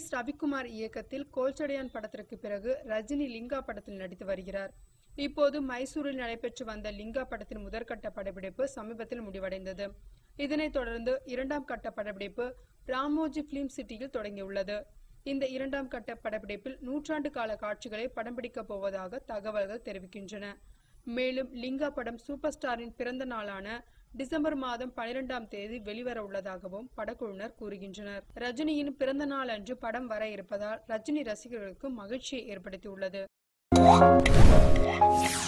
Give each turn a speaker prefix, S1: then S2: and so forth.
S1: S Ravikumar இயக்கத்தில் கோல்சடையான் படத்திற்கு பிறகு ரஜினி லிங்கா படத்தில் நடித்து வருகிறார் இப்போது மைசூரில் நடைபெற்று வந்த லிங்கா படத்தின் முதற்கட்ட படப்பிடிப்பு சமீபத்தில் முடிவடைந்தது இதனைத் தொடர்ந்து இரண்டாம் கட்ட படப்பிடிப்பு ராமோஜி பிலிம் சிட்டியில் தொடங்கியுள்ளது இந்த இரண்டாம் கட்ட படப்பிடிப்பில் நூற்றாண்டு கால காட்சிகளை படம் பிடிக்கப் போவதாக தகவல்கள் தெரிவிக்கின்றன மேலும் லிங்கா படம் சூப்பர் ஸ்டாரின் பிறந்த நாளான டிசம்பர் மாதம் பனிரெண்டாம் தேதி வெளிவர உள்ளதாகவும் படக்குழுவினர் கூறுகின்றனர் ரஜினியின் பிறந்த நாள் அன்று படம் வர இருப்பதால் ரஜினி ரசிகர்களுக்கு மகிழ்ச்சியை ஏற்படுத்தியுள்ளது